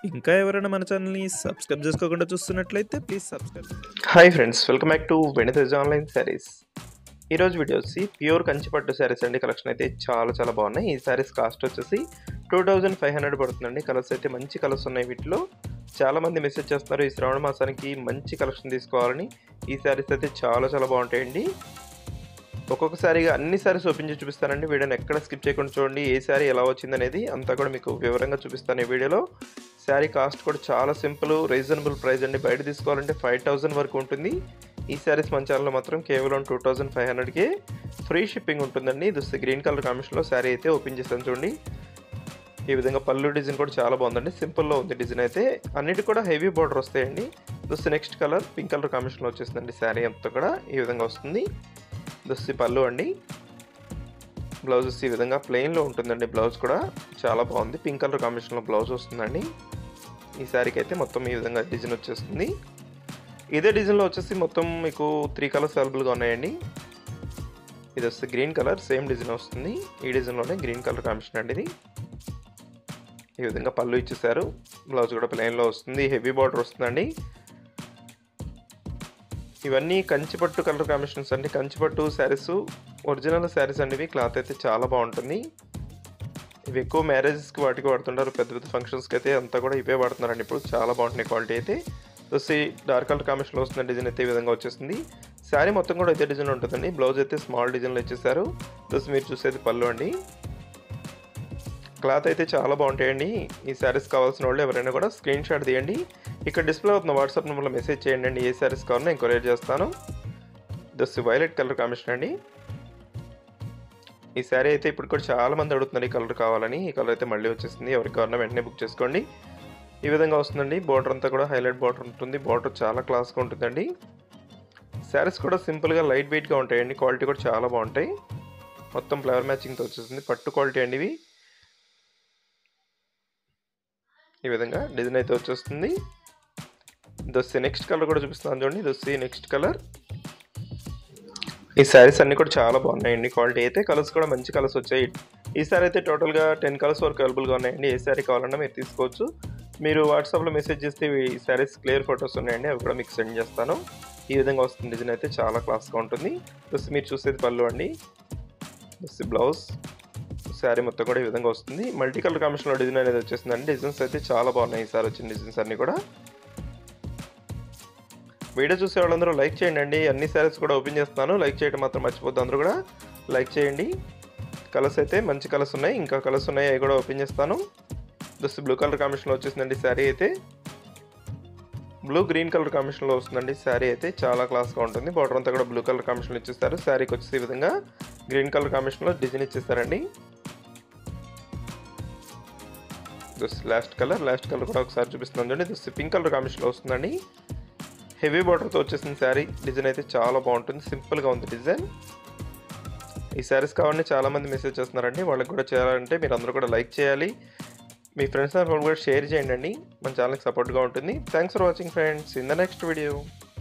ఇంకా ఎవరైనా మన ఛానల్ని సబ్స్క్రైబ్ చేసుకోకుండా చూస్తున్నట్లయితే please subscribe hi friends welcome back to Venitej online sarees ఈరోజు వీడియో వచ్చి ప్యూర్ కంచిపట్టు శారీస్ అండి కలెక్షన్ అయితే చాలా చాలా బాగున్నాయి ఈ శారీస్ కాస్ట్ వచ్చేసి టూ థౌజండ్ ఫైవ్ హండ్రెడ్ పడుతుందండి కలర్స్ అయితే మంచి కలర్స్ ఉన్నాయి వీటిలో చాలా మంది మెసేజ్ చేస్తున్నారు ఈ శ్రావణ మాసానికి మంచి కలెక్షన్ తీసుకోవాలని ఈ శారీస్ అయితే చాలా చాలా బాగుంటాయండి ఒక్కొక్క శారీగా అన్ని శారీస్ ఓపెన్ చేసి చూపిస్తానండి వీడియోని ఎక్కడ స్కిప్ చేయకుండా చూడండి ఏ శారీ ఎలా వచ్చింది అనేది అంతా కూడా మీకు వివరంగా చూపిస్తాను ఈ వీడియోలో శారీ కాస్ట్ కూడా చాలా సింపుల్ రీజనబుల్ ప్రైస్ అండి బయట తీసుకోవాలంటే ఫైవ్ థౌజండ్ వరకు ఉంటుంది ఈ శారీస్ మన ఛానల్లో మాత్రం కేవలం టూ థౌజండ్ ఫైవ్ హండ్రెడ్కి ఫ్రీ షిప్పింగ్ ఉంటుందండి ఇది గ్రీన్ కలర్ కాంబినేషన్లో శారీ అయితే ఓపెన్ చేస్తాను చూడండి ఈ విధంగా పళ్ళు డిజైన్ కూడా చాలా బాగుందండి సింపుల్లో ఉంది డిజైన్ అయితే అన్నిటి కూడా హెవీ బార్డర్ వస్తాయండి those next colour pink colour కాంబినేషన్లో వచ్చేసిందండి శారీ అంతా కూడా ఈ విధంగా వస్తుంది దోస్తి పళ్ళు అండి బ్లౌజెస్ ఈ విధంగా ప్లెయిన్లో ఉంటుందండి బ్లౌజ్ కూడా చాలా బాగుంది పింక్ కలర్ కాంబినేషన్లో బ్లౌజ్ వస్తుందండి ఈ శారీకి అయితే మొత్తం ఈ విధంగా డిజైన్ వచ్చేస్తుంది ఇదే డిజైన్లో వచ్చేసి మొత్తం మీకు త్రీ కలర్స్ అవైలబుల్గా ఉన్నాయండి ఇది వస్తే గ్రీన్ కలర్ సేమ్ డిజైన్ వస్తుంది ఈ డిజైన్లోనే గ్రీన్ కలర్ కాంబినేషన్ అండి ఇది ఈ విధంగా పళ్ళు ఇచ్చేసారు బ్లౌజ్ కూడా ప్లెయిన్లో వస్తుంది హెవీ బార్డర్ వస్తుందండి ఇవన్నీ కంచిపట్టు కలర్ కాంబినేషన్స్ అండి కంచిపట్టు శారీస్ ఒరిజినల్ శారీస్ అండి ఇవి క్లాత్ అయితే చాలా బాగుంటుంది ఇవి ఎక్కువ మ్యారేజెస్కి వాటికి వాడుతుంటారు పెద్ద పెద్ద ఫంక్షన్స్కి అయితే అంతా కూడా ఇవే వాడుతున్నారండి ఇప్పుడు చాలా బాగుంటున్నాయి క్వాలిటీ అయితే వచ్చి డార్క్ కలర్ కాంబినేషన్లో వస్తున్న డిజైన్ అయితే ఈ విధంగా వచ్చేసింది శారీ మొత్తం కూడా ఇదే డిజైన్ ఉంటుందండి బ్లౌజ్ అయితే స్మాల్ డిజైన్లో ఇచ్చేసారు దోస్ మీరు చూసేది పళ్ళు అండి క్లాత్ అయితే చాలా బాగుంటాయండి ఈ శారీస్ కావాల్సిన వాళ్ళు ఎవరైనా కూడా స్క్రీన్ షాట్ తీయండి ఇక్కడ డిస్ప్లే అవుతున్న వాట్సాప్ నెంబర్లో మెసేజ్ చేయండి అండి ఏ శారీస్ కావాలో ఎంక్వైరీ చేస్తాను దస్ వైలెట్ కలర్ కాంబినేషన్ అండి ఈ శారీ అయితే ఇప్పుడు కూడా చాలా మంది అడుగుతున్నారు ఈ కలర్ కావాలని ఈ కలర్ అయితే మళ్ళీ వచ్చేసింది ఎవరికి కావాలన్నా వెంటనే బుక్ చేసుకోండి ఈ విధంగా వస్తుందండి బార్డర్ అంతా కూడా హైలైట్ బార్డర్ ఉంటుంది బార్డర్ చాలా క్లాస్గా ఉంటుందండి శారీస్ కూడా సింపుల్గా లైట్ వెయిట్గా ఉంటాయండి క్వాలిటీ కూడా చాలా బాగుంటాయి మొత్తం ఫ్లవర్ మ్యాచింగ్తో వచ్చేసింది పట్టు క్వాలిటీ అండి ఇవి ఈ విధంగా డిజైన్ అయితే వచ్చేస్తుంది దొస్సి నెక్స్ట్ కలర్ కూడా చూపిస్తున్నాను చూడండి దొస్సి నెక్స్ట్ కలర్ ఈ శారీస్ అన్ని కూడా చాలా బాగున్నాయండి క్వాలిటీ అయితే కలర్స్ కూడా మంచి కలర్స్ వచ్చాయి ఈ సారీ అయితే టోటల్గా టెన్ కలర్స్ వరకు అవైలబుల్గా ఉన్నాయండి ఏ శారీ కావాలన్నా మీరు తీసుకోవచ్చు మీరు వాట్సాప్లో మెసేజ్ చేస్తే ఈ శారీస్ క్లియర్ ఫొటోస్ ఉన్నాయండి అవి కూడా మీకు సెండ్ చేస్తాను ఈ విధంగా వస్తుంది డిజైన్ అయితే చాలా క్లాస్గా ఉంటుంది ప్లస్ మీరు చూసేది పళ్ళు అండి ప్లస్ బ్లౌజ్ శారీ మొత్తం కూడా ఈ విధంగా వస్తుంది మల్టీ కలర్ కాంబినేషన్లో డిజైన్ అనేది వచ్చేసిందండి డిజైన్స్ అయితే చాలా బాగున్నాయి ఈసారి వచ్చిన డిజైన్స్ అన్నీ కూడా వీడియో చూసే వాళ్ళందరూ లైక్ చేయండి అండి అన్ని శారీస్ కూడా ఓపెన్ చేస్తున్నాను లైక్ చేయడం మాత్రం మర్చిపోద్దు అందరూ కూడా లైక్ చేయండి కలర్స్ అయితే మంచి కలర్స్ ఉన్నాయి ఇంకా కలర్స్ ఉన్నాయి అవి కూడా ఓపెన్ చేస్తాను జస్ట్ బ్లూ కలర్ కాంబినేషన్లో వచ్చేసిందండి శారీ అయితే బ్లూ గ్రీన్ కలర్ కాంబినేషన్లో వస్తుందండి శారీ అయితే చాలా క్లాస్గా ఉంటుంది బార్డర్ అంతా కూడా బ్లూ కలర్ కాంబినేషన్లో ఇచ్చేస్తారు శారీకి వచ్చేసి ఈ విధంగా గ్రీన్ కలర్ కాంబినేషన్లో డిజైన్ ఇచ్చేస్తారండి this last colour last colour కూడా ఒకసారి చూపిస్తున్నాను చూడండి దిస్ పింక్ కలర్ కాంబినేషన్లో వస్తుందండి హెవీ బార్డర్తో వచ్చేసిన శారీ డిజైన్ అయితే చాలా బాగుంటుంది సింపుల్గా ఉంది డిజైన్ ఈ శారీస్ కావాలని చాలామంది మెసేజ్ చేస్తున్నారండి వాళ్ళకి కూడా చేయాలంటే మీరు అందరూ కూడా లైక్ చేయాలి మీ ఫ్రెండ్స్ అండ్ కూడా షేర్ చేయండి అండి మన ఛానల్కి సపోర్ట్గా ఉంటుంది thanks for watching friends in the next video